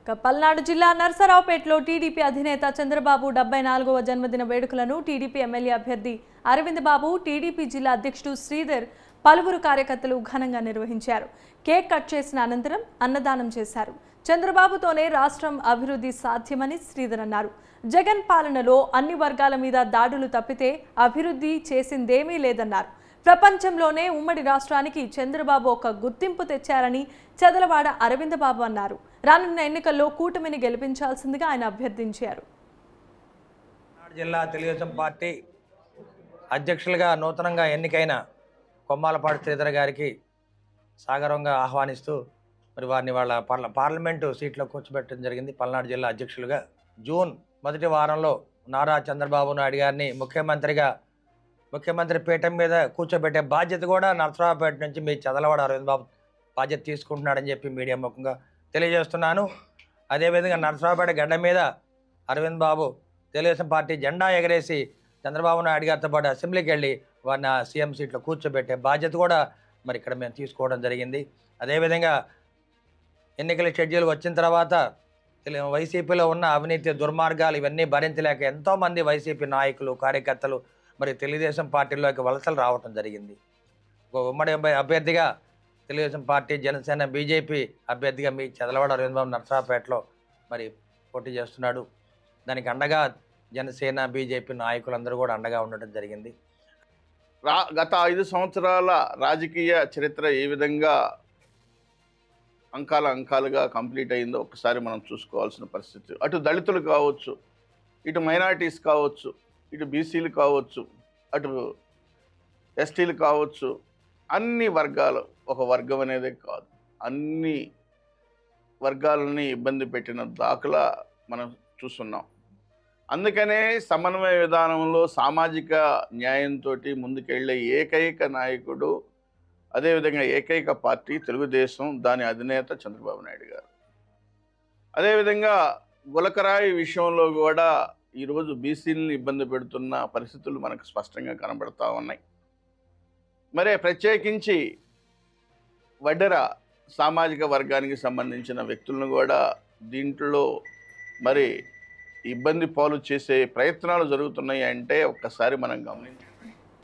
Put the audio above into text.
ఇక పల్నాడు జిల్లా నర్సరావుపేటలో టీడీపీ అధినేత చంద్రబాబు డెబ్బై నాలుగవ జన్మదిన వేడుకలను టీడీపీ ఎమ్మెల్యే అభ్యర్థి అరవింద్ బాబు టీడీపీ జిల్లా అధ్యక్షుడు శ్రీధర్ పలువురు కార్యకర్తలు ఘనంగా నిర్వహించారు కేక్ కట్ చేసిన అనంతరం అన్నదానం చేశారు చంద్రబాబుతోనే రాష్ట్రం అభివృద్ధి సాధ్యమని శ్రీధర్ అన్నారు జగన్ పాలనలో అన్ని వర్గాల మీద దాడులు తప్పితే అభివృద్ధి చేసిందేమీ లేదన్నారు ప్రపంచంలోనే ఉమ్మడి రాష్ట్రానికి చంద్రబాబు ఒక గుర్తింపు తెచ్చారని చదలవాడ అరవింద్ బాబు అన్నారు రానున్న ఎన్నికల్లో కూటమిని గెలిపించాల్సిందిగా ఆయన అభ్యర్థించారు పల్నాడు జిల్లా తెలుగుదేశం పార్టీ అధ్యక్షులుగా నూతనంగా ఎన్నికైన కొమ్మాలపాటి శ్రీధర్ గారికి సాగరంగా ఆహ్వానిస్తూ మరి వారిని వాళ్ళ పార్ల పార్లమెంటు సీట్లో కూర్చోబెట్టడం జరిగింది పల్నాడు జిల్లా అధ్యక్షులుగా జూన్ మొదటి వారంలో నారా చంద్రబాబు నాయుడు గారిని ముఖ్యమంత్రిగా ముఖ్యమంత్రి పీఠం మీద కూర్చోబెట్టే బాధ్యత కూడా నరసరావుపేట నుంచి మీ చదలవాడ అరవింద్ బాబు బాధ్యత తీసుకుంటున్నాడని చెప్పి మీడియా ముఖంగా తెలియజేస్తున్నాను అదేవిధంగా నరసరావుపేట గడ్డ మీద అరవింద్ బాబు తెలుగుదేశం పార్టీ జెండా ఎగరేసి చంద్రబాబు నాయుడు గారితో పాటు అసెంబ్లీకి వెళ్ళి వారిని ఆ సీఎం సీట్లో కూర్చోబెట్టే బాధ్యత కూడా మరి ఇక్కడ మేము తీసుకోవడం జరిగింది అదేవిధంగా ఎన్నికల షెడ్యూల్ వచ్చిన తర్వాత తెలు- వైసీపీలో ఉన్న అవినీతి దుర్మార్గాలు ఇవన్నీ భరించలేక ఎంతోమంది వైసీపీ నాయకులు కార్యకర్తలు మరి తెలుగుదేశం పార్టీలోకి వలసలు రావటం జరిగింది ఒక ఉమ్మడి అభ్య- అభ్యర్థిగా తెలుగుదేశం పార్టీ జనసేన బీజేపీ అభ్యర్థిగా మీ చదలవాడ అరవిందబాబు నర్సాపేటలో మరి పోటీ చేస్తున్నాడు దానికి అండగా జనసేన బీజేపీ నాయకులందరూ కూడా అండగా ఉండటం జరిగింది రా గత ఐదు సంవత్సరాల రాజకీయ చరిత్ర ఏ విధంగా అంకాల అంకాలుగా కంప్లీట్ అయిందో ఒకసారి మనం చూసుకోవాల్సిన పరిస్థితి అటు దళితులు కావచ్చు ఇటు మైనారిటీస్ కావచ్చు ఇటు బీసీలు కావచ్చు అటు ఎస్టీలు కావచ్చు అన్ని వర్గాలు ఒక వర్గం అనేది కాదు అన్ని వర్గాలని ఇబ్బంది పెట్టిన దాఖలా మనం చూస్తున్నాం అందుకనే సమన్వయ విధానంలో సామాజిక న్యాయంతో ముందుకెళ్లే ఏకైక నాయకుడు అదేవిధంగా ఏకైక పార్టీ తెలుగుదేశం దాని అధినేత చంద్రబాబు నాయుడు గారు అదేవిధంగా గులకరాయి విషయంలో కూడా ఈరోజు బీసీలని ఇబ్బంది పెడుతున్న పరిస్థితులు మనకు స్పష్టంగా కనబడతా ఉన్నాయి మరే ప్రత్యేకించి వడ్డెర సామాజిక వర్గానికి సంబంధించిన వ్యక్తులను కూడా దీంట్లో మరి ఇబ్బంది పాలు చేసే ప్రయత్నాలు జరుగుతున్నాయి అంటే ఒక్కసారి మనం గమనించాలి